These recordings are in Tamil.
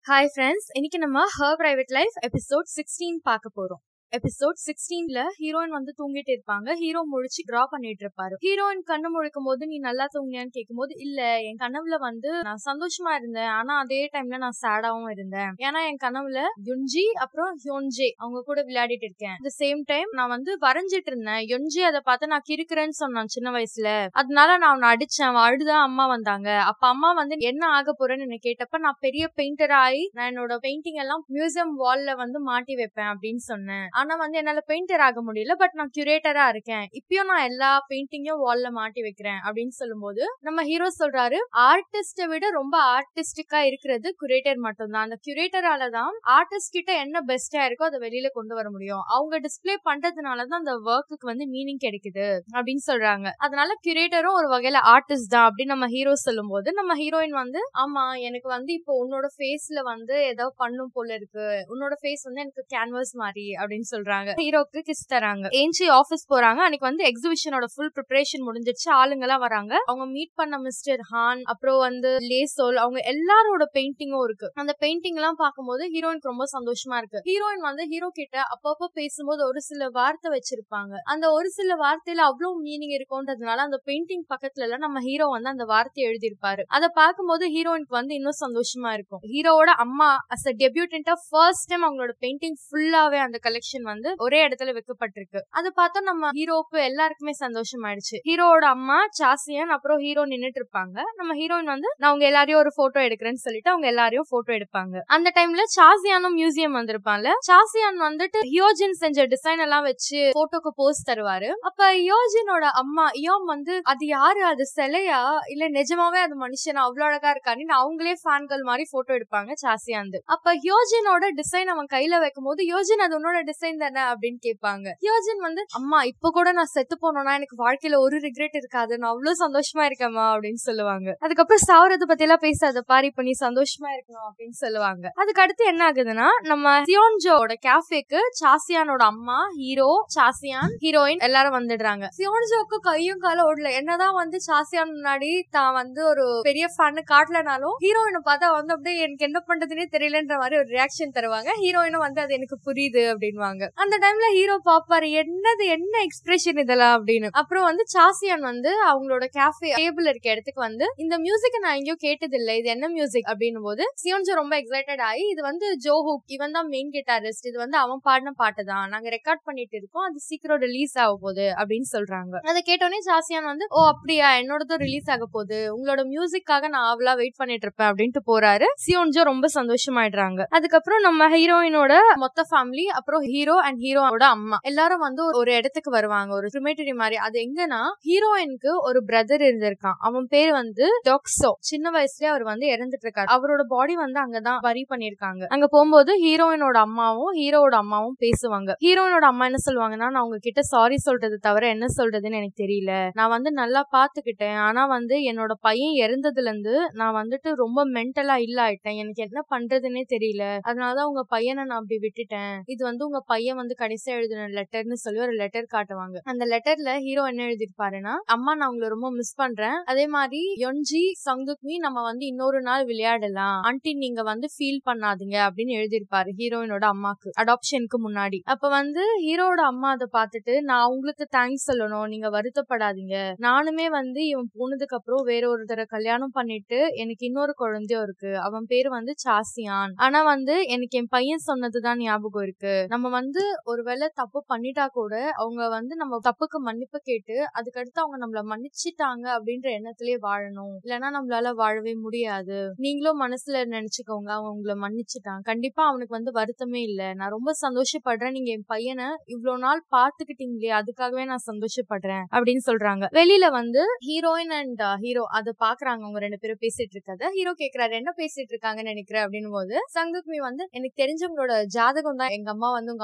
ஹாய் ஃப்ரெண்ட்ஸ் இன்னைக்கு நம்ம her private life episode sixteen பார்க்க போறோம் எபிசோட் சிக்ஸ்டீன்ல ஹீரோயின் வந்து தூங்கிட்டு இருப்பாங்க ஹீரோ முழிச்சு டிரா பண்ணிட்டு இருப்பாரு ஹீரோயின் கண்ணு முழிக்கும் போது நீ நல்லா தூங்கினியான்னு கேட்கும் போது இல்ல என் கனவுல வந்து நான் சந்தோஷமா இருந்தேன் ஆனா அதே டைம்ல நான் சேடாவும் இருந்தேன் ஏன்னா என் கனவுல யுன்ஜி அப்புறம் யோன்ஜே அவங்க கூட விளையாடிட்டு இருக்கேன் இந்த சேம் டைம் நான் வந்து வரைஞ்சிட்டு இருந்தேன் யுன்ஜி அதை பார்த்து நான் கிறுக்குறேன்னு சொன்னான் சின்ன வயசுல அதனால நான் அவனை அடிச்சேன் அவன் அழுதான் அம்மா வந்தாங்க அப்ப அம்மா வந்து என்ன ஆக போறேன்னு என்ன கேட்டப்ப நான் பெரிய பெயிண்டர் ஆகி நான் என்னோட பெயிண்டிங் எல்லாம் மியூசியம் வால்ல வந்து மாட்டி வைப்பேன் அப்படின்னு சொன்னேன் ஆனா வந்து என்னால பெயிண்டர் ஆக முடியல பட் நான் கியூரேட்டரா இருக்கேன் இப்பயும் நான் எல்லா பெயிண்டிங்கும் வால்ல மாட்டி வைக்கிறேன் அப்படின்னு சொல்லும்போது நம்ம ஹீரோ சொல்றாரு ஆர்டிஸ்ட விட ரொம்ப ஆர்டிஸ்டிக்கா இருக்கிறது குரேட்டர் மட்டும்தான் அந்த கியூரேட்டரால தான் ஆர்டிஸ்ட் கிட்ட என்ன பெஸ்டா இருக்கோ அதை வெளியில கொண்டு வர முடியும் அவங்க டிஸ்பிளே பண்றதுனால தான் அந்த ஒர்க்குக்கு வந்து மீனிங் கிடைக்குது அப்படின்னு சொல்றாங்க அதனால கியூரேட்டரும் ஒரு வகையில ஆர்டிஸ்ட் தான் அப்படின்னு நம்ம ஹீரோ சொல்லும் போது நம்ம ஹீரோயின் வந்து ஆமா எனக்கு வந்து இப்போ உன்னோட ஃபேஸ்ல வந்து ஏதோ பண்ணும் போல இருக்கு உன்னோட ஃபேஸ் வந்து எனக்கு கேன்வாஸ் மாதிரி அப்படின்னு சொல்றாங்க ஹீரோக்கு கிஸ் தராங்க ஏஞ்சி ஆபீஸ் போறாங்க அன்னைக்கு வந்து எக்ஸிபிஷனோட ஃபுல் ப்ரிப்பரேஷன் முடிஞ்சிருச்சு ஆளுங்க எல்லாம் வராங்க அவங்க மீட் பண்ண மிஸ்டர் ஹான் அப்புறம் வந்து லேசோல் அவங்க எல்லாரோட பெயிண்டிங்கும் இருக்கு அந்த பெயிண்டிங் எல்லாம் பார்க்கும்போது ஹீரோயினுக்கு ரொம்ப சந்தோஷமா இருக்கு ஹீரோயின் வந்து ஹீரோ கிட்ட அப்பப்போ பேசும்போது ஒரு சில வார்த்தை வச்சிருப்பாங்க அந்த ஒரு சில வார்த்தையில அவ்வளவு மீனிங் இருக்கும்ன்றதுனால அந்த பெயிண்டிங் பக்கத்துல எல்லாம் நம்ம ஹீரோ வந்து அந்த வார்த்தையை எழுதியிருப்பாரு அதை பார்க்கும்போது ஹீரோயினுக்கு வந்து இன்னும் சந்தோஷமா இருக்கும் ஹீரோவோட அம்மா அஸ் அ டெபியூட்டா ஃபர்ஸ்ட் டைம் அவங்களோட பெயிண்டிங் ஃபுல்லாவே அந்த கலெக்ஷன் வந்து ஒரே இடத்துல வைக்கப்பட்டிருக்கு அதை பார்த்தா நம்ம ஹீரோக்கு எல்லாருக்குமே சந்தோஷம் ஆயிடுச்சு ஹீரோவோட அம்மா சாசியன் அப்புறம் ஹீரோ நின்னுட்டு இருப்பாங்க நம்ம ஹீரோயின் வந்து நான் அவங்க எல்லாரையும் ஒரு போட்டோ எடுக்கிறேன்னு சொல்லிட்டு அவங்க எல்லாரையும் போட்டோ எடுப்பாங்க அந்த டைம்ல சாசியானும் மியூசியம் வந்திருப்பான்ல சாசியான் வந்துட்டு ஹியோஜின் செஞ்ச டிசைன் எல்லாம் வச்சு போட்டோக்கு போஸ் தருவாரு அப்ப யோஜினோட அம்மா யோம் வந்து அது யாரு அது சிலையா இல்ல நிஜமாவே அது மனுஷனா அவ்வளவு அழகா இருக்கான்னு அவங்களே ஃபேன்கள் மாதிரி போட்டோ எடுப்பாங்க சாசியாந்து அப்ப யோஜினோட டிசைன் அவன் கையில வைக்கும் போது யோஜின் அது உன்னோட டிசைன் தானே அப்படின்னு கேட்பாங்க யோஜின் வந்து அம்மா இப்ப கூட நான் செத்து போனோம்னா எனக்கு வாழ்க்கையில ஒரு ரிக்ரெட் இருக்காது நான் அவ்வளவு சந்தோஷமா இருக்கேம்மா அப்படின்னு சொல்லுவாங்க அதுக்கப்புறம் சாவரத்தை பத்தி எல்லாம் பேசாத பாரி பண்ணி சந்தோஷமா இருக்கணும் அப்படின்னு சொல்லுவாங்க அதுக்கு அடுத்து என்ன ஆகுதுன்னா நம்ம சியோன்ஜோட கேஃபேக்கு சாசியானோட அம்மா ஹீரோ சாசியான் ஹீரோயின் எல்லாரும் வந்துடுறாங்க சியோன்ஜோக்கு கையும் காலம் ஓடல என்னதான் வந்து சாசியான் முன்னாடி தான் வந்து ஒரு பெரிய ஃபேனு காட்டலனாலும் ஹீரோயினை பார்த்தா வந்து அப்படியே எனக்கு என்ன பண்றதுனே தெரியலன்ற மாதிரி ஒரு ரியாக்ஷன் தருவாங்க ஹீரோயினும் வந்து அது எனக்கு புரியுது அப்படின்வாங்க அந்த டைம்ல ஹீரோ பாப்பாரு என்னது என்ன எக்ஸ்பிரஷன் இதெல்லாம் அப்படின்னு அப்புறம் வந்து சாசியான் வந்து அவங்களோட கேஃபே டேபிள் இருக்க இடத்துக்கு வந்து இந்த மியூசிக் நான் எங்கேயோ கேட்டது இல்ல இது என்ன மியூசிக் அப்படின்னும் போது சியோன்ஜோ ரொம்ப எக்ஸைட்டட் ஆகி இது வந்து ஜோஹூக் இவன் தான் மெயின் கிட்டாரிஸ்ட் இது வந்து அவன் பாடின பாட்டு தான் நாங்க ரெக்கார்ட் பண்ணிட்டு இருக்கோம் அது சீக்கிரம் ரிலீஸ் ஆக போகுது அப்படின்னு சொல்றாங்க அதை கேட்டோடனே ஜாசியான் வந்து ஓ அப்படியா என்னோடதும் ரிலீஸ் ஆக போகுது உங்களோட மியூசிக்காக நான் அவ்வளோ வெயிட் பண்ணிட்டு இருப்பேன் அப்படின்ட்டு போறாரு சியோன்ஜோ ரொம்ப சந்தோஷமாயிடுறாங்க அதுக்கப்புறம் நம்ம ஹீரோயினோட மொத்த ஃபேமிலி அப்புறம் ஹீரோ அண்ட் ஹீரோவோட அம்மா எல்லாரும் வந்து ஒரு இடத்துக்கு வருவாங்க ஒரு கிரிமேட்டரி மாதிரி அது எங்கன்னா ஹீரோயினுக்கு ஒரு பிரதர் இருந்திருக்கான் அவன் பேர் வந்து டாக்ஸோ சின்ன வயசுலயே அவர் வந்து இறந்துட்டு இருக்காரு அவரோட பாடி வந்து அங்கதான் வரி பண்ணிருக்காங்க அங்க போகும்போது ஹீரோயினோட அம்மாவும் ஹீரோவோட அம்மாவும் பேசுவாங்க ஹீரோயினோட அம்மா என்ன சொல்லுவாங்கன்னா நான் உங்ககிட்ட சாரி சொல்றது தவிர என்ன சொல்றதுன்னு எனக்கு தெரியல நான் வந்து நல்லா பாத்துக்கிட்டேன் ஆனா வந்து என்னோட பையன் இறந்ததுல இருந்து நான் வந்துட்டு ரொம்ப மென்டலா இல்ல ஆயிட்டேன் எனக்கு என்ன பண்றதுன்னே தெரியல அதனாலதான் உங்க பையனை நான் அப்படி விட்டுட்டேன் இது வந்து உங்க பையன் வந்து கடைசியா எழுதின லெட்டர்னு சொல்லி ஒரு லெட்டர் காட்டுவாங்க அந்த லெட்டர்ல ஹீரோ என்ன எழுதிருப்பாருன்னா அம்மா நான் உங்களை ரொம்ப மிஸ் பண்றேன் அதே மாதிரி யொன்ஜி சங்குக்மி நம்ம வந்து இன்னொரு நாள் விளையாடலாம் ஆண்டி நீங்க வந்து ஃபீல் பண்ணாதீங்க அப்படின்னு எழுதியிருப்பாரு ஹீரோயினோட அம்மாக்கு அடாப்ஷனுக்கு முன்னாடி அப்ப வந்து ஹீரோட அம்மா அதை பார்த்துட்டு நான் உங்களுக்கு தேங்க்ஸ் சொல்லணும் நீங்க வருத்தப்படாதீங்க நானுமே வந்து இவன் போனதுக்கு அப்புறம் வேற ஒருத்தரை கல்யாணம் பண்ணிட்டு எனக்கு இன்னொரு குழந்தையும் இருக்கு அவன் பேரு வந்து சாசியான் ஆனா வந்து எனக்கு என் பையன் சொன்னதுதான் ஞாபகம் இருக்கு நம்ம வந்து ஒருவேளை தப்பு பண்ணிட்டா கூட அவங்க வந்து நம்ம தப்புக்கு மன்னிப்பு கேட்டு அதுக்கடுத்து அவங்க நம்மள மன்னிச்சிட்டாங்க அப்படின்ற எண்ணத்திலேயே வாழணும் இல்லைன்னா நம்மளால வாழவே முடியாது நீங்களும் மனசுல நினைச்சுக்கோங்க அவன் உங்களை மன்னிச்சுட்டான் கண்டிப்பா அவனுக்கு வந்து வருத்தமே இல்ல நான் ரொம்ப சந்தோஷப்படுறேன் நீங்க என் பையனை இவ்வளவு நாள் பாத்துக்கிட்டீங்களே அதுக்காகவே நான் சந்தோஷப்படுறேன் அப்படின்னு சொல்றாங்க வெளியில வந்து ஹீரோயின் அண்ட் ஹீரோ அதை பாக்குறாங்க அவங்க ரெண்டு பேரும் பேசிட்டு இருக்கத ஹீரோ கேக்குறாரு என்ன பேசிட்டு இருக்காங்கன்னு நினைக்கிறேன் அப்படின்னு போது சங்குக்மி வந்து எனக்கு தெரிஞ்சவங்களோட ஜாதகம் தான் எங்க அம்மா வந்து உங்க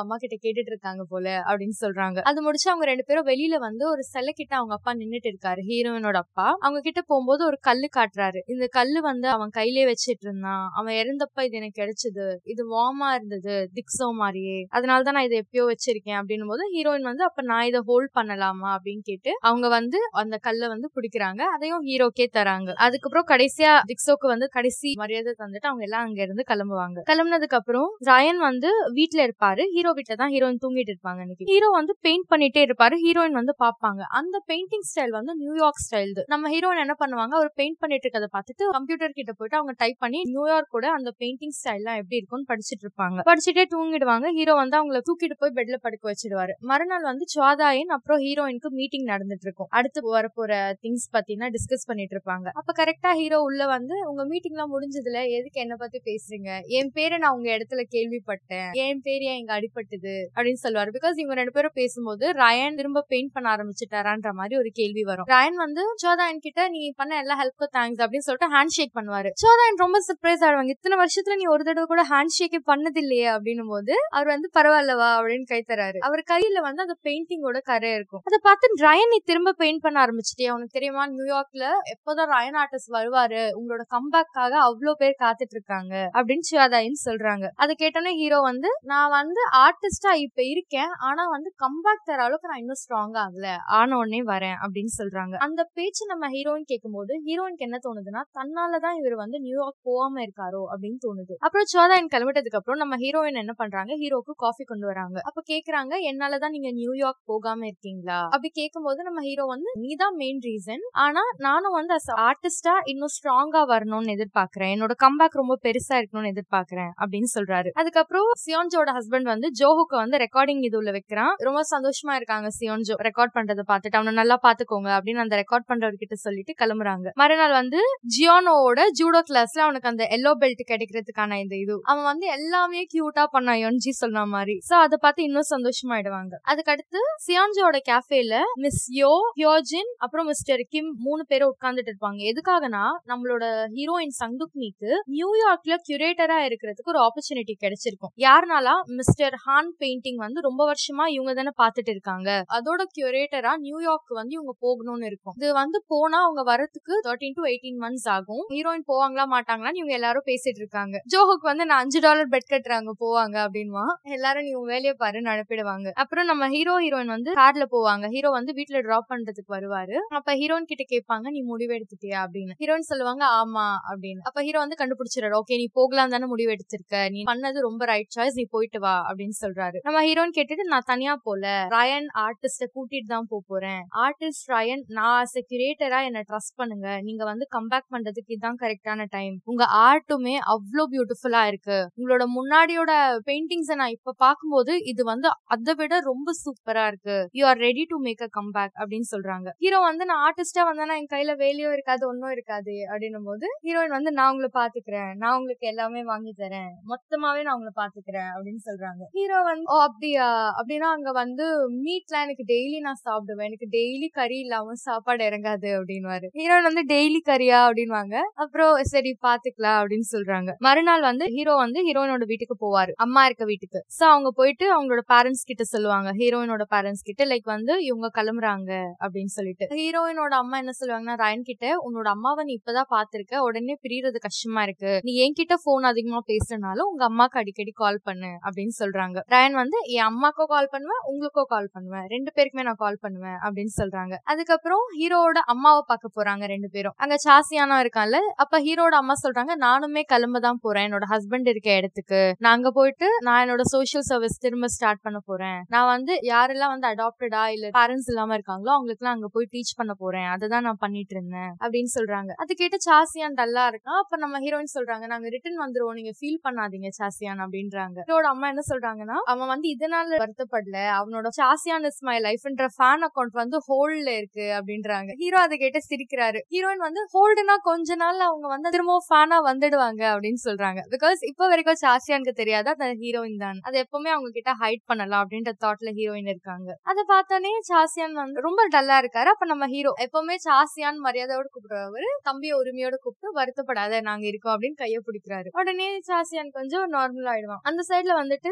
அம்மா கிட்ட கேட்டுட்டு இருக்காங்க போல அப்படின்னு சொல்றாங்க அது முடிச்சு அவங்க ரெண்டு பேரும் வெளியில வந்து ஒரு சிலை கிட்ட அவங்க அப்பா நின்னுட்டு இருக்காரு ஹீரோயினோட அப்பா அவங்க கிட்ட போகும்போது ஒரு கல்லு காட்டுறாரு இந்த கல்லு வந்து அவன் கையிலே வச்சிட்டு இருந்தான் அவன் இறந்தப்ப இது எனக்கு கிடைச்சது இது வார்மா இருந்தது திக்ஸோ மாதிரியே அதனாலதான் நான் இதை எப்பயோ வச்சிருக்கேன் அப்படின்னும் போது ஹீரோயின் வந்து அப்ப நான் இதை ஹோல்ட் பண்ணலாமா அப்படின்னு கேட்டு அவங்க வந்து அந்த கல்லை வந்து பிடிக்கிறாங்க அதையும் ஹீரோக்கே தராங்க அதுக்கப்புறம் கடைசியா திக்ஸோக்கு வந்து கடைசி மரியாதை தந்துட்டு அவங்க எல்லாம் அங்க இருந்து கிளம்புவாங்க கிளம்புனதுக்கு அப்புறம் ரயன் வந்து வீட்ல இருப்பாரு ஹீரோ வீட்ல தான் ஹீரோயின் தூங்கிட்டு இருப்பாங்க இன்னைக்கு ஹீரோ வந்து பெயிண்ட் பண்ணிட்டே இருப்பாரு ஹீரோயின் வந்து பாப்பாங்க அந்த பெயிண்டிங் ஸ்டைல் வந்து நியூயார்க் ஸ்டைல் நம்ம ஹீரோயின் என்ன பண்ணுவாங்க அவர் பெயிண்ட் பண்ணிட்டு இருக்கதை பார்த்துட்டு கம்ப்யூட்டர் கிட்ட போயிட்டு அவங்க டைப் பண்ணி நியூயார்க் கூட அந்த பெயிண்டிங் ஸ்டைல்லாம் எப்படி இருக்கும்னு படிச்சிட்டு இருப்பாங்க படிச்சுட்டே தூங்கிடுவாங்க ஹீரோ வந்து அவங்கள தூக்கிட்டு போய் பெட்ல படுக்க வச்சிடுவாரு மறுநாள் வந்து சுவாதாயின் அப்புறம் ஹீரோயினுக்கு மீட்டிங் நடந்துட்டு இருக்கும் அடுத்து வரப்போற திங்ஸ் பத்தினா டிஸ்கஸ் பண்ணிட்டு இருப்பாங்க அப்ப கரெக்டா ஹீரோ உள்ள வந்து உங்க மீட்டிங் எல்லாம் முடிஞ்சதுல எதுக்கு என்ன பத்தி பேசுறீங்க என் பேரை நான் உங்க இடத்துல கேள்விப்பட்டேன் என் பேர் ஏன் இங்க அடிபட்டது அப்படின்னு சொல்லுவாரு பிகாஸ் இவங்க ரெண்டு பேரும் பேசும்போது ரயன் திரும்ப பெயிண்ட் பண்ண ஆரம்பிச்சுட்டாரான்ற மாதிரி ஒரு கேள்வி வரும் ரயன் வந்து சோதாயன் கிட்ட நீ பண்ண எல்லா ஹெல்ப்க்கு தேங்க்ஸ் அப்படின்னு சொல்லிட்டு ஹேண்ட் ஷேக் பண்ணுவாரு சோதாயன் ரொம்ப சர்ப்ரைஸ் ஆடுவாங்க இத்தனை வருஷத்துல நீ ஒரு தடவை கூட ஹேண்ட் ஷேக்கே பண்ணது இல்லையே அப்படின்னும் போது அவர் வந்து பரவாயில்லவா அப்படின்னு கை தராரு அவர் கையில வந்து அந்த பெயிண்டிங்கோட கரை இருக்கும் அதை பார்த்து ரயன் நீ திரும்ப பெயிண்ட் பண்ண ஆரம்பிச்சிட்டியா உனக்கு தெரியுமா நியூயார்க்ல எப்போதான் ரயன் ஆர்டிஸ்ட் வருவாரு உங்களோட கம்பேக்காக அவ்வளவு பேர் காத்துட்டு இருக்காங்க அப்படின்னு சிவாதாயின் சொல்றாங்க அதை கேட்டோன்னே ஹீரோ வந்து நான் வந்து ஆர்டிஸ்டா இப்ப இருக்கேன் ஆனா வந்து கம்பேக் தர அளவுக்கு நான் இன்னும் ஸ்ட்ராங் ஆகல ஆன உடனே வரேன் அப்படின்னு சொல்றாங்க அந்த பேச்சு நம்ம ஹீரோயின் கேட்கும்போது ஹீரோயினுக்கு என்ன தோணுதுன்னா தன்னாலதான் இவர் வந்து நியூயார்க் போகாம இருக்காரோ அப்படின்னு தோணுது அப்புறம் சோதாயின் கிளம்பிட்டதுக்கு அப்புறம் நம்ம ஹீரோயின் என்ன பண்றாங்க ஹீரோக்கு காஃபி கொண்டு வராங்க அப்ப கேக்குறாங்க என்னாலதான் நீங்க நியூயார்க் போகாம இருக்கீங்களா அப்படி கேட்கும்போது நம்ம ஹீரோ வந்து நீதான் மெயின் ரீசன் ஆனா நானும் வந்து அஸ் ஆர்டிஸ்டா இன்னும் ஸ்ட்ராங்கா வரணும்னு எதிர்பார்க்கறேன் என்னோட கம்பேக் ரொம்ப பெருசா இருக்கணும்னு எதிர்பார்க்கறேன் அப்படின்னு சொல்றாரு அதுக்கப்புறம் சியோன்ஜோட ஹஸ்பண்ட் வந்து ஜோஹுக்கு வந்து ரெக்கார்டிங் இது உள்ள வைக்கிறான் ரொம்ப சந்தோஷமா இருக்காங்க சியோன்ஜோ ரெக்கார்ட் பண்றதை பார்த்துட்டு அவனை நல்லா பாத்துக்கோங்க அப்படின்னு அந்த ரெக்கார்ட் பண்றவர்கிட்ட சொல்லிட்டு கிளம்புறாங்க மறுநாள் வந்து ஜியோனோவோட ஜூடோ கிளாஸ்ல அவனுக்கு அந்த எல்லோ பெல்ட் கிடைக்கிறதுக்கான இந்த இது அவன் வந்து எல்லாமே கியூட்டா பண்ணான் யோன்ஜி சொன்ன மாதிரி சோ அதை பார்த்து இன்னும் சந்தோஷமாயிடுவாங்க அதுக்கடுத்து சியான்ஜோட கேஃபேல மிஸ் யோ ஹியோஜின் அப்புறம் மிஸ்டர் கிம் மூணு பேரும் உட்கார்ந்துட்டு இருப்பாங்க எதுக்காகனா நம்மளோட ஹீரோயின் சங்குக்னிக்கு நியூயார்க்ல கியூரேட்டரா இருக்கிறதுக்கு ஒரு ஆப்பர்ச்சுனிட்டி கிடைச்சிருக்கும் யாருனாலா மிஸ்டர் ஹான் பெயிண்டிங் வந்து ரொம்ப வருஷமா இவங்க தானே பாத்துட்டு இருக்காங்க அதோட கியூரேட்டரா நியூயார்க் வந்து இவங்க போகணும்னு இருக்கும் இது வந்து போனா அவங்க வரதுக்கு தேர்ட்டீன் டு எயிட்டீன் மந்த்ஸ் ஆகும் ஹீரோயின் போவாங்களா மாட்டாங்களான்னு இவங்க எல்லாரும் பேசிட்டு இருக்காங்க ஜோஹுக்கு வந்து நான் அஞ்சு டாலர் பெட் கட்டுறாங்க போவாங்க அப்படின்வா எல்லாரும் நீ உன் வேலையை பாருன்னு அனுப்பிடுவாங்க அப்புறம் நம்ம ஹீரோ ஹீரோயின் வந்து கார்ல போவாங்க ஹீரோ வந்து வீட்டுல டிராப் பண்றதுக்கு வருவாரு அப்ப ஹீரோயின் கிட்ட கேட்பாங்க நீ முடிவு எடுத்துட்டியா அப்படின்னு ஹீரோயின் சொல்லுவாங்க ஆமா அப்படின்னு அப்ப ஹீரோ வந்து கண்டுபிடிச்சிடாரு ஓகே நீ போகலாம் தானே முடிவு எடுத்திருக்க நீ பண்ணது ரொம்ப ரைட் சாய்ஸ் நீ போயிட்டு வா அப்படின்னு சொல்றாரு நம்ம ஹீரோயின் கேட்டுட்டு நான் தனியா போல ரயன் ஆர்டிஸ்ட கூட்டிட்டு தான் போக போறேன் ஆர்டிஸ்ட் ரயன் நான் ஆஸ் கிரியேட்டரா என்ன ட்ரஸ்ட் பண்ணுங்க நீங்க வந்து கம்பேக் பண்றதுக்கு இதுதான் கரெக்டான டைம் உங்க ஆர்ட்டுமே அவ்வளோ பியூட்டிஃபுல்லா இருக்கு உங்களோட முன்னாடியோட பெயிண்டிங்ஸை நான் இப்ப பார்க்கும்போது இது வந்து அதை விட ரொம்ப சூப்பரா இருக்கு you are ready to make a comeback அப்படின்னு சொல்றாங்க ஹீரோ வந்து நான் ஆர்டிஸ்டா வந்தா என் கையில வேலையும் இருக்காது ஒன்னும் இருக்காது அப்படின்னும் போது ஹீரோயின் வந்து நான் உங்களை பாத்துக்கிறேன் நான் உங்களுக்கு எல்லாமே வாங்கி தரேன் மொத்தமாவே நான் உங்களை பாத்துக்கிறேன் அப்படின்னு சொல்றாங்க ஹீரோ வந்து ஓ அப்படியா அப்படின்னா அங்க வந்து மீட்லாம் எனக்கு டெய்லி நான் சாப்பிடுவேன் எனக்கு டெய்லி கறி இல்லாம சாப்பாடு இறங்காது அப்படின்வாரு ஹீரோயின் வந்து டெய்லி கறியா அப்படின்வாங்க அப்புறம் சரி பாத்துக்கலாம் அப்படின்னு சொல்றாங்க மறுநாள் வந்து ஹீரோ வந்து ஹீரோயினோட வீட்டுக்கு போவாரு அம்மா இருக்க வீட்டுக்கு சோ அவங்க போயிட்டு அவங்களோட பேரண்ட்ஸ் கிட்ட சொல்லுவாங்க ஹீரோயினோட பேரண்ட்ஸ் கிட்ட லைக் வந்து இவங்க கிளம்புறாங்க அப்படின்னு சொல்லிட்டு ஹீரோயினோட அம்மா என்ன சொல்லுவாங்கன்னா ரயன் கிட்ட உன்னோட அம்மாவை நீ இப்பதான் பாத்திருக்க உடனே பிரியறது கஷ்டமா இருக்கு நீ என்கிட்ட போன் அதிகமா பேசுறதுனால உங்க அம்மாக்கு அடிக்கடி கால் பண்ணு அப்படின்னு சொல்றாங்க ரயன் வந்து என் அம்மாக்கோ கால் பண்ணுவேன் உங்களுக்கோ கால் பண்ணுவேன் ரெண்டு பேருக்குமே நான் கால் பண்ணுவேன் அப்படின்னு சொல்றாங்க அதுக்கப்புறம் ஹீரோவோட அம்மாவை பார்க்க போறாங்க ரெண்டு பேரும் அங்க சாசியானா இருக்கான்ல அப்ப ஹீரோட அம்மா சொல்றாங்க நானுமே கிளம்ப தான் போறேன் என்னோட ஹஸ்பண்ட் இருக்க இடத்துக்கு நான் அங்க போயிட்டு நான் என்னோட சோசியல் சர்வீஸ் திரும்ப ஸ்டார்ட் பண்ண போறேன் நான் வந்து யாரெல்லாம் வந்து அடாப்டடா இல்ல பேரண்ட்ஸ் இல்லாம இருக்காங்களோ அவங்களுக்கு அங்க போய் டீச் பண்ண போறேன் அதை நான் பண்ணிட்டு இருந்தேன் அப்படின்னு சொல்றாங்க அது கேட்டு சாசியான் டல்லா இருக்கான் அப்ப நம்ம ஹீரோயின் சொல்றாங்க நாங்க ரிட்டர்ன் வந்துருவோம் நீங்க ஃபீல் பண்ணாதீங்க சாசியான் அப்படின்றாங்க ஹீரோட அம்மா என்ன சொல்றாங்கன்னா அவன் வந்து இதனால வருத்தப்படல அவனோட சாசியான் இஸ் மை லைஃப்ன்ற ஃபேன் அக்கௌண்ட் வந்து ஹோல்ட்ல இருக்கு அப்படின்றாங்க ஹீரோ அதை கேட்டு சிரிக்கிறாரு ஹீரோயின் வந்து ஹோல்டுனா கொஞ்ச நாள் அவங்க வந்து திரும்ப ஃபேனா வந்துடுவாங்க அப்படின்னு சொல்றாங்க பிகாஸ் இப்ப வரைக்கும் சாசியானுக்கு தெரியாத அந்த ஹீரோயின் தான் அது எப்பவுமே அவங்க கிட்ட ஹைட் பண்ணலாம் அப்படின்ற தாட்ல ஹீரோயின் இருக்காங்க அதை பார்த்தோன்னே சாசியான் வந்து ரொம்ப டல்லா இருக்காரு அப்ப நம்ம ஹீரோ எப்பவுமே சாசியான் மரியாதையோட கூப்பிடுறவர் தம்பிய உரிமையோட கூப்பிட்டு வருத்தப்படாத நாங்க இருக்கோம் அப்படின்னு கைய பிடிக்கிறாரு உடனே சாசியான் கொஞ்சம் நார்மல் ஆயிடுவான் அந்த சைட்ல வந்துட்டு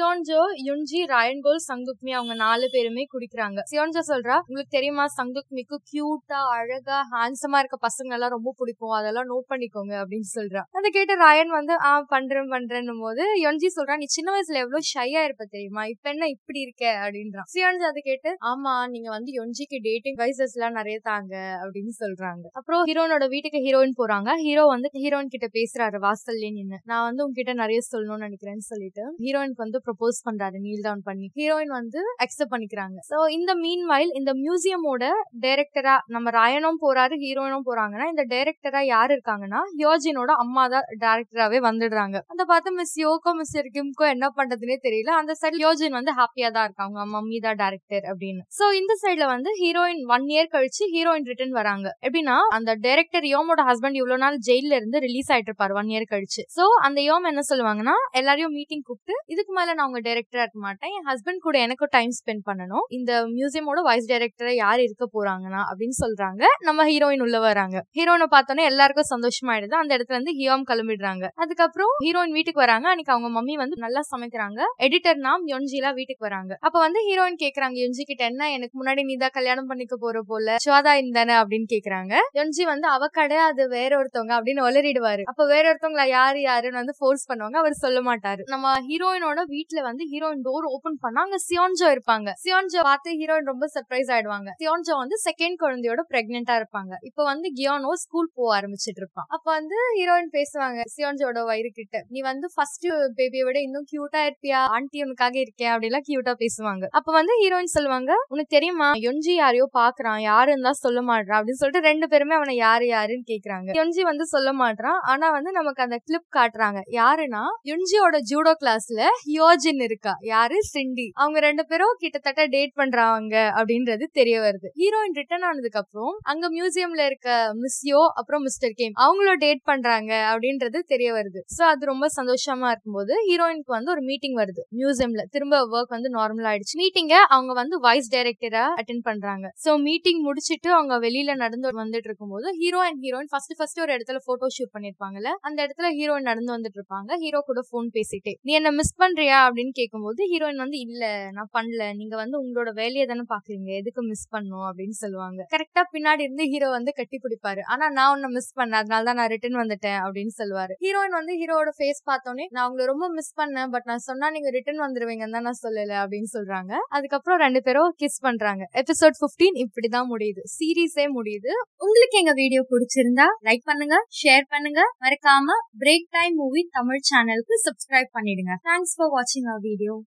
சியோன்ஜோ யுன்ஜி ராயன்கோல் சங்குக்மி அவங்க நாலு பேருமே குடிக்கிறாங்க சியோன்ஜோ சொல்றா உங்களுக்கு தெரியுமா சங்குக்மிக்கு கியூட்டா அழகா ஹேண்ட்ஸமா இருக்க பசங்க எல்லாம் ரொம்ப பிடிக்கும் அதெல்லாம் நோட் பண்ணிக்கோங்க அப்படின்னு சொல்றா அதை கேட்டு ராயன் வந்து ஆ பண்றேன் பண்றேன்னும் போது யொன்ஜி சொல்றா நீ சின்ன வயசுல எவ்வளவு ஷையா இருப்ப தெரியுமா இப்ப என்ன இப்படி இருக்க அப்படின்றான் சியோன்ஜி அதை கேட்டு ஆமா நீங்க வந்து யொன்ஜிக்கு டேட்டிங் வைசஸ் எல்லாம் நிறைய தாங்க அப்படின்னு சொல்றாங்க அப்புறம் ஹீரோனோட வீட்டுக்கு ஹீரோயின் போறாங்க ஹீரோ வந்து ஹீரோயின் கிட்ட பேசுறாரு வாசல்லே நின்னு நான் வந்து உங்ககிட்ட நிறைய சொல்லணும்னு நினைக்கிறேன்னு சொல்லிட்டு ஹீரோயினுக்கு வந்து ப்ரொபோஸ் பண்றாரு நீல் டவுன் பண்ணி ஹீரோயின் வந்து அக்செப்ட் பண்ணிக்கிறாங்க சோ இந்த மீன் வைல் இந்த மியூசியமோட டைரக்டரா நம்ம ராயனும் போறாரு ஹீரோயினும் போறாங்கன்னா இந்த டைரக்டரா யாரு இருக்காங்கன்னா யோஜினோட அம்மா தான் டைரக்டராவே வந்துடுறாங்க அந்த பார்த்து மிஸ் யோகோ மிஸ் கிம்கோ என்ன பண்றதுனே தெரியல அந்த சைடு யோஜின் வந்து ஹாப்பியா தான் இருக்காங்க மம்மி தான் டைரக்டர் அப்படின்னு சோ இந்த சைடுல வந்து ஹீரோயின் ஒன் இயர் கழிச்சு ஹீரோயின் ரிட்டர்ன் வராங்க எப்படின்னா அந்த டைரக்டர் யோமோட ஹஸ்பண்ட் இவ்வளவு நாள் ஜெயில இருந்து ரிலீஸ் ஆயிட்டு இருப்பாரு ஒன் இயர் கழிச்சு சோ அந்த யோம் என்ன சொல்லுவாங்கன்னா எல்லாரையும் மீட்டிங் கூப்பிட்டு இதுக்கு மேல நான் உங்க டைரக்டரா இருக்க மாட்டேன் என் ஹஸ்பண்ட் கூட எனக்கும் டைம் ஸ்பெண்ட் பண்ணணும் இந்த மியூசியமோட வைஸ் டைரக்டரா யார் இருக்க போறாங்கன்னா அப்படின்னு சொல்றாங்க நம்ம ஹீரோயின் உள்ள வராங்க ஹீரோனை பார்த்தோன்னே எல்லாருக்கும் சந்தோஷமாயிடுது அந்த இடத்துல இருந்து ஹியோம் கிளம்பிடுறாங்க அதுக்கப்புறம் ஹீரோயின் வீட்டுக்கு வராங்க அன்னைக்கு அவங்க மம்மி வந்து நல்லா சமைக்கிறாங்க எடிட்டர் நாம் யொன்ஜிலா வீட்டுக்கு வராங்க அப்ப வந்து ஹீரோயின் கேக்குறாங்க யொன்ஜி கிட்ட என்ன எனக்கு முன்னாடி நீ தான் கல்யாணம் பண்ணிக்க போற போல சுவாதா இந்தானே அப்படின்னு கேக்குறாங்க யொன்ஜி வந்து அவ கிடையாது வேற ஒருத்தவங்க அப்படின்னு ஒலரிடுவாரு அப்ப வேற ஒருத்தவங்கள யாரு யாருன்னு வந்து ஃபோர்ஸ் பண்ணுவாங்க அவர் சொல்ல மாட்டாரு நம்ம ஹீரோயினோட வீட்டுல வந்து ஹீரோயின் டோர் ஓபன் பண்ணா அங்க சியோன்ஜோ இருப்பாங்க சியோன்ஜோ பார்த்து ஹீரோயின் ரொம்ப சர்ப்ரைஸ் ஆயிடுவாங்க சியோன்ஜோ வந்து செகண்ட் குழந்தையோட பிரெக்னெண்டா இருப்பாங்க இப்ப வந்து கியோனோ ஸ்கூல் போக ஆரம்பிச்சிட்டு இருப்பான் அப்ப வந்து ஹீரோயின் பேசுவாங்க சியோன்ஜோட வயிறு கிட்ட நீ வந்து ஃபர்ஸ்ட் பேபியை விட இன்னும் கியூட்டா இருப்பியா ஆண்டி உனக்காக இருக்கேன் அப்படிலாம் கியூட்டா பேசுவாங்க அப்ப வந்து ஹீரோயின் சொல்லுவாங்க உனக்கு தெரியுமா யொன்ஜி யாரையோ பாக்குறான் யாருன்னு தான் சொல்ல மாட்டான் அப்படின்னு சொல்லிட்டு ரெண்டு பேருமே அவனை யாரு யாருன்னு கேக்குறாங்க யொன்ஜி வந்து சொல்ல மாட்டான் ஆனா வந்து நமக்கு அந்த கிளிப் காட்டுறாங்க யாருன்னா யுன்ஜியோட ஜூடோ கிளாஸ்ல யோஜின் இருக்கா யாரு சிண்டி அவங்க ரெண்டு பேரும் கிட்டத்தட்ட டேட் பண்றாங்க அப்படின்றது தெரிய வருது ஹீரோயின் ரிட்டர்ன் ஆனதுக்கு அப்புறம் அங்க மியூசியம்ல இருக்க மிஸ்யோ அப்புறம் மிஸ்டர் கேம் அவங்களும் டேட் பண்றாங்க அப்படின்றது தெரிய வருது சோ அது ரொம்ப சந்தோஷமா இருக்கும்போது ஹீரோயினுக்கு வந்து ஒரு மீட்டிங் வருது மியூசியம்ல திரும்ப ஒர்க் வந்து நார்மல் ஆயிடுச்சு மீட்டிங்க அவங்க வந்து வைஸ் டைரக்டரா அட்டென்ட் பண்றாங்க சோ மீட்டிங் முடிச்சிட்டு அவங்க வெளியில நடந்து வந்துட்டு இருக்கும்போது hero and heroine first first ஒரு இடத்துல போட்டோ ஷூட் பண்ணிருப்பாங்கல்ல அந்த இடத்துல ஹீரோயின் நடந்து வந்துட்டு இருப்பாங்க ஹீரோ கூட போன் பேசிட்டே நீ என்ன மிஸ் பண்றியா அப்படின்னு கேட்கும்போது ஹீரோயின் வந்து இல்ல நான் பண்ணல நீங்க வந்து உங்களோட வேலையை தானே பாக்குறீங்க எதுக்கு மிஸ் பண்ணும் அப்படின்னு சொல்லுவாங்க கரெக்டா பின்னாடி இருந்து ஹீரோ வந்து கட்டி பிடிப்பாரு ஆனா நான் உன்னை மிஸ் பண்ணேன் அதனால தான் நான் ரிட்டர்ன் வந்துட்டேன் அப்படின்னு சொல்லுவாரு ஹீரோயின் வந்து ஹீரோட ஃபேஸ் பார்த்தோன்னே நான் உங்களை ரொம்ப மிஸ் பண்ணேன் பட் நான் சொன்னா நீங்க ரிட்டர்ன் வந்துருவீங்கன்னு தான் நான் சொல்லல அப்படின்னு சொல்றாங்க அதுக்கப்புறம் ரெண்டு பேரும் கிஸ் பண்றாங்க எபிசோட் 15 இப்படிதான் முடியுது சீரீஸே முடியுது உங்களுக்கு எங்க வீடியோ பிடிச்சிருந்தா லைக் பண்ணுங்க ஷேர் பண்ணுங்க மறக்காம பிரேக் டைம் மூவி தமிழ் சேனலுக்கு சப்ஸ்கிரைப் பண்ணிடுங்க தேங்க்ஸ் ஃபார் வாட்சிங் அவர் வீடியோ